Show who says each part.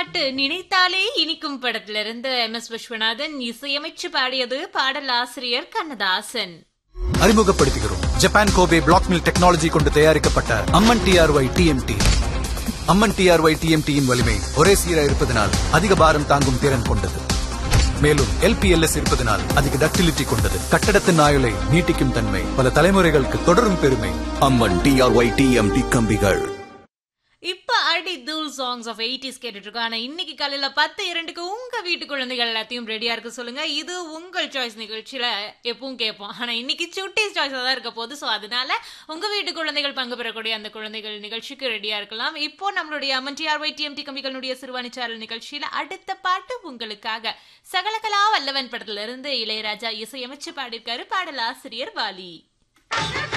Speaker 1: பாட்டு நினைத்தாலே இனிக்கும் படத்துல இருந்து எம் எஸ் விஸ்வநாதன் இசையமைச்சு பாடியது பாடல் ஆசிரியர் கண்ணதாசன்
Speaker 2: அறிமுகப்படுத்துகிறோம் Japan Kobe black mill technology கொண்டு தயாரிக்கப்பட்ட Amman TRY TMT Amman TRY டிஎம்டியின் வலிமை ஒரே சீராக இருப்பதனால் அதிக பாரம் தாங்கும் திறன் கொண்டது மேலும் எல்பிஎல்எஸ் இருப்பதனால் அதிக டக்டிலிட்டி கொண்டது கட்டடத்தின் ஆயுளை நீட்டிக்கும் தன்மை பல தலைமுறைகளுக்கு தொடரும் பெருமை
Speaker 3: அம்மன் டிஆர்ஒய் டிஎம்டி கம்பிகள்
Speaker 1: இப்ப அடி தூள் சாங்ஸ் ஆஃப் எயிட்டிஸ் கேட்டுட்டு இருக்கோம் ஆனா இன்னைக்கு காலையில பத்து இரண்டுக்கு உங்க வீட்டு குழந்தைகள் எல்லாத்தையும் ரெடியா இருக்க சொல்லுங்க இது உங்கள் சாய்ஸ் நிகழ்ச்சியில எப்பவும் கேட்போம் ஆனா இன்னைக்கு சுட்டீஸ் சாய்ஸ் தான் இருக்க போகுது சோ அதனால உங்க வீட்டு குழந்தைகள் பங்கு பெறக்கூடிய அந்த குழந்தைகள் நிகழ்ச்சிக்கு ரெடியா இருக்கலாம் இப்போ நம்மளுடைய அம்மன் டிஆர்ஒய் டிஎம்டி கம்பிகளுடைய சிறுவாணி சேனல் நிகழ்ச்சியில அடுத்த பாட்டு உங்களுக்காக சகலகலா வல்லவன் படத்துல இருந்து இளையராஜா இசையமைச்சு பாடியிருக்காரு பாடல் ஆசிரியர் வாலி